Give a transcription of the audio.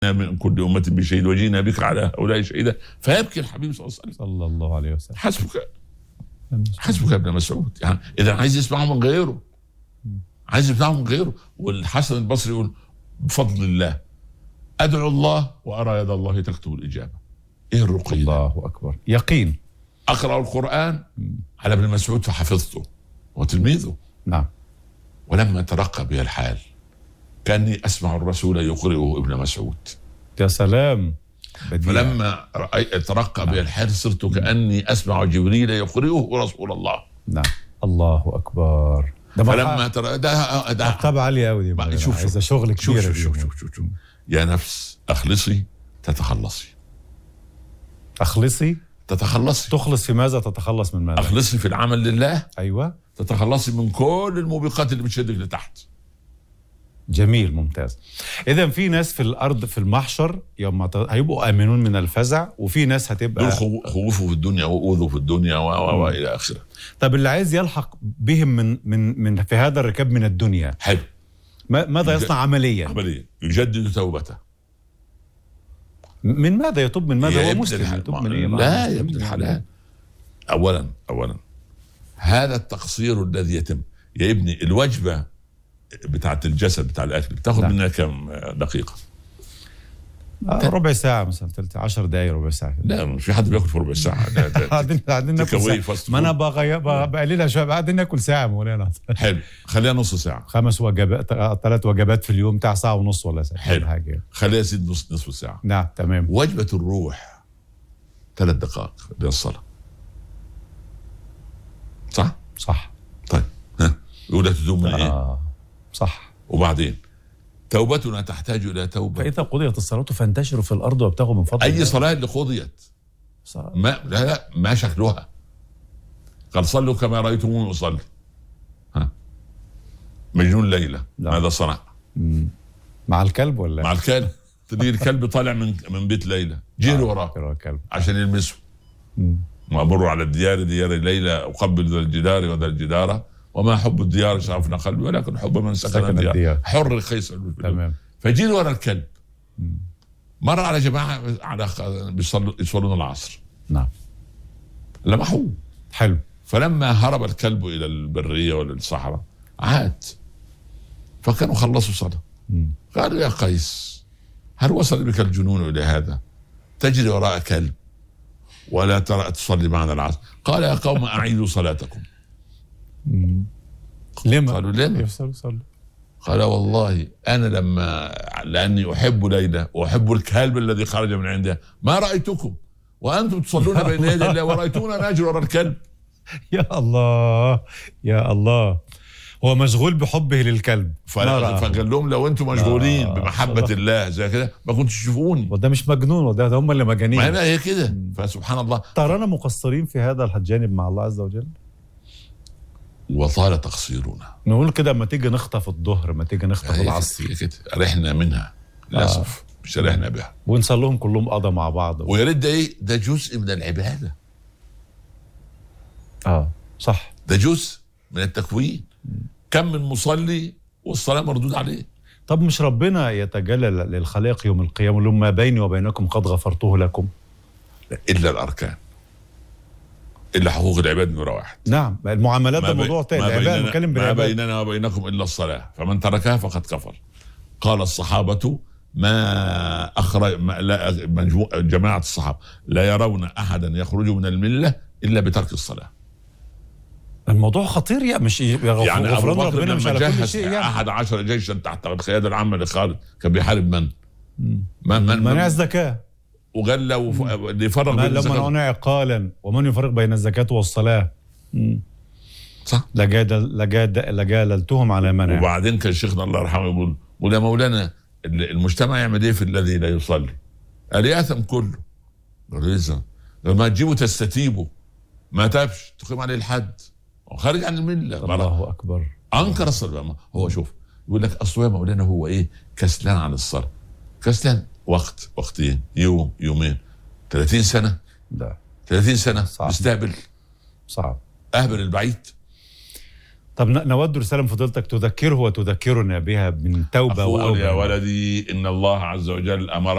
من كل أمة بشهيد وجينا بك على هؤلاء شهيدا فيبكي الحبيب صلى الله عليه وسلم صلى الله عليه وسلم حسبك حسبك يا ابن مسعود يعني إذا عايز يسمعه من غيره عايز يسمعه من غيره والحسن البصري يقول بفضل الله أدعو الله وأرى يد الله تكتب الإجابة إيه الرقي ده؟ الله اكبر يقين أقرأ القرآن على ابن مسعود فحفظته وتلميذه نعم ولما ترقى بي الحال كاني اسمع الرسول يقرئه ابن مسعود يا سلام بديع. فلما رأي- ترقى بي الحال صرت كاني اسمع جبريل يقرئه رسول الله نعم الله اكبر ده فلما مرحلة ترى ده ده مرتبة عالية قوي دي بقى بقى. شوف- عايزة شغل شوف كبير شوف شوف شوف, شوف, شوف. يا نفس اخلصي تتخلصي اخلصي تتخلصي تخلص في ماذا تتخلص من ماذا اخلصي في العمل لله ايوه تتخلصي من كل الموبقات اللي بتشدك لتحت جميل ممتاز اذا في ناس في الارض في المحشر يوم ت- هيبقوا امنون من الفزع وفي ناس دول هتبقى خو- خوفوا في الدنيا واوذوا في الدنيا و و- والى اخره طب اللي عايز يلحق بهم من من من في هذا الركاب من الدنيا حلو ما ماذا يصنع عمليا عمليه يجدد توبته من ماذا يتوب من ماذا يا هو ابن مسلم الحلال. يتوب من ايه لا يا ابن الحلال اولا اولا هذا التقصير الذي يتم يا ابني الوجبه بتاعت الجسد بتاع الاكل بتاخد نعم. منها كم دقيقه آه، ربع ساعة مثلا ثلث 10 دقائق ربع ساعة كده. لا مش في حد بياكل في ربع ساعه ده- ده- قاعدين قاعدين ناكل Take away ساعة. fast ما انا food. بغي- ب- بقللها شويه قاعدين ناكل ساعه مولانا حلو خليها نص ساعه خمس وجبات ثلاث وجبات في اليوم بتاع ساعه ونص ولا ساعه حلو. حاجه خليها يا سيدي نص نصف ساعه نعم تمام وجبه الروح ثلاث دقائق للصلاه صح؟ صح طيب ها يقول لك تتوب من ايه؟ اه صح وبعدين توبتنا تحتاج الى توبه فاذا قضيت الصلاه فانتشروا في الارض وابتغوا من فضل اي الله. صلاه اللي قضيت صلاة. ما لا لا ما شكلها قال صلوا كما رايتموني اصلي ها مجنون ليلى لا. ماذا صنع؟ مع الكلب ولا مع الكلب تلاقي الكلب طالع من من بيت ليلى جري وراه كده الكلب عشان يلمسه مم. وامر على الديار ديار ليلى اقبل ذا الجدار وذا الجدار وما حب الديار شرفنا قلبي ولكن حب من سكن, سكن الديار, الديار. حر خيس تمام فجري ورا الكلب مر على جماعه على بيصلوا يصلون العصر نعم لمحوه حلو فلما هرب الكلب الى البريه ولا الصحراء عاد فكانوا خلصوا صلاه مم. قالوا يا قيس هل وصل بك الجنون الى هذا؟ تجري وراء كلب ولا ترى تصلي معنا العصر قال يا قوم اعيدوا صلاتكم لما قالوا لما يفصلوا صلوا قال والله انا لما لاني احب ليلى واحب الكلب الذي خرج من عندها ما رايتكم وانتم تصلون بين يدي الله ورايتونا نجري وراء الكلب يا الله يا الله هو مشغول بحبه للكلب ف- ما رآه. فقال لهم لو انتم مشغولين آه، بمحبه صدق. الله زي كده ما كنتش تشوفوني وده مش مجنون وده ده هم اللي ما مجانين هنا هي كده فسبحان الله ترانا مقصرين في هذا الجانب مع الله عز وجل وطال تقصيرنا نقول كده اما تيجي نخطف الظهر ما تيجي نخطف هي العصر كده- هي كده رحنا منها للاسف مش رحنا بها ونصلهم كلهم قضى مع بعض ويا ريت ده ايه ده جزء من العباده اه صح ده جزء من التكوين كم من مصلي والصلاه مردود عليه طب مش ربنا يتجلى للخلائق يوم القيامة يقول لهم ما بيني وبينكم قد غفرته لكم الا الاركان الا حقوق العباد نمره واحد نعم المعاملات ده بي- موضوع تاني ما العباد بيننا- نتكلم ما بالعباد بيننا وبينكم الا الصلاه فمن تركها فقد كفر قال الصحابه ما اخرج ما لا مجموع جماعه الصحابه لا يرون احدا يخرج من المله الا بترك الصلاه الموضوع خطير يا مش يغفر يعني ابو غفران بكر ربنا مش لما على كل جهز شيء يعني احد عشر جيشا تحت القياده العامه لخالد كان بيحارب من؟ من من, منع من الزكاة وقال لو ف- اللي يفرق ما بين لما الزكاة منعنا عقالا ومن يفرق بين الزكاة والصلاة صح لجادل لجاد لجادلتهم على منع وبعدين كان شيخنا الله يرحمه يقول يقول يا مولانا ال- المجتمع يعمل ايه في الذي لا يصلي؟ قال ياثم كله قال له إزاي؟ قال ما تجيبه تستتيبه ما تابش تقيم عليه الحد هو خارج عن المله مرة. الله أكبر انكر الصلاه ما هو شوف يقول لك اصل يا مولانا هو ايه كسلان عن الصلاه كسلان وقت وقتين يوم يومين 30 سنه لا 30 سنه صعب. مستقبل صعب اهبل البعيد طب ن- نود رسالة من فضيلتك تذكره وتذكرنا بها من توبة أقول يا وأوبة ولدي إن الله عز وجل أمر